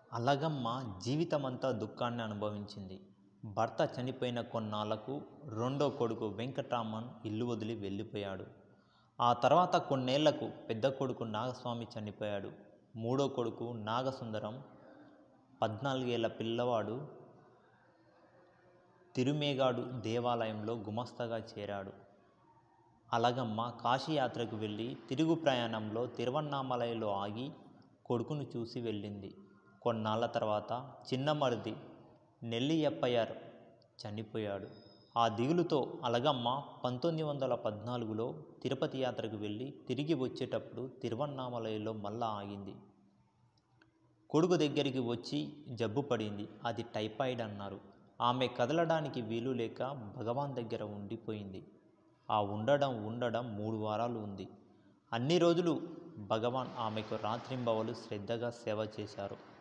అలగమ్మ జీవితమంతా దుఃఖాన్ని అనుభవించింది భర్త చనిపోయిన కొన్నాళ్లకు రెండో కొడుకు వెంకట్రామన్ ఇల్లు వదిలి వెళ్ళిపోయాడు ఆ తర్వాత కొన్నేళ్లకు పెద్ద కొడుకు నాగస్వామి చనిపోయాడు మూడో కొడుకు నాగసుందరం పద్నాలుగేళ్ల పిల్లవాడు తిరుమేగాడు దేవాలయంలో గుమస్తాగా చేరాడు అలగమ్మ కాశీయాత్రకు వెళ్ళి తిరుగు ప్రయాణంలో తిరువన్నామలైలో ఆగి కొడుకును చూసి వెళ్ళింది కొన్నాళ్ల తర్వాత చిన్న మరిది నెల్లియప్పయ్యర్ చనిపోయాడు ఆ దిగులుతో అలగమ్మ పంతొమ్మిది వందల పద్నాలుగులో తిరుపతి యాత్రకు వెళ్ళి తిరిగి వచ్చేటప్పుడు తిరువన్నామలైలో మళ్ళా ఆగింది కొడుకు దగ్గరికి వచ్చి జబ్బు పడింది అది టైఫాయిడ్ అన్నారు ఆమె కదలడానికి వీలు లేక భగవాన్ దగ్గర ఉండిపోయింది ఆ ఉండడం ఉండడం మూడు వారాలు ఉంది అన్ని రోజులు భగవాన్ ఆమెకు రాత్రింబవలు శ్రద్ధగా సేవ చేశారు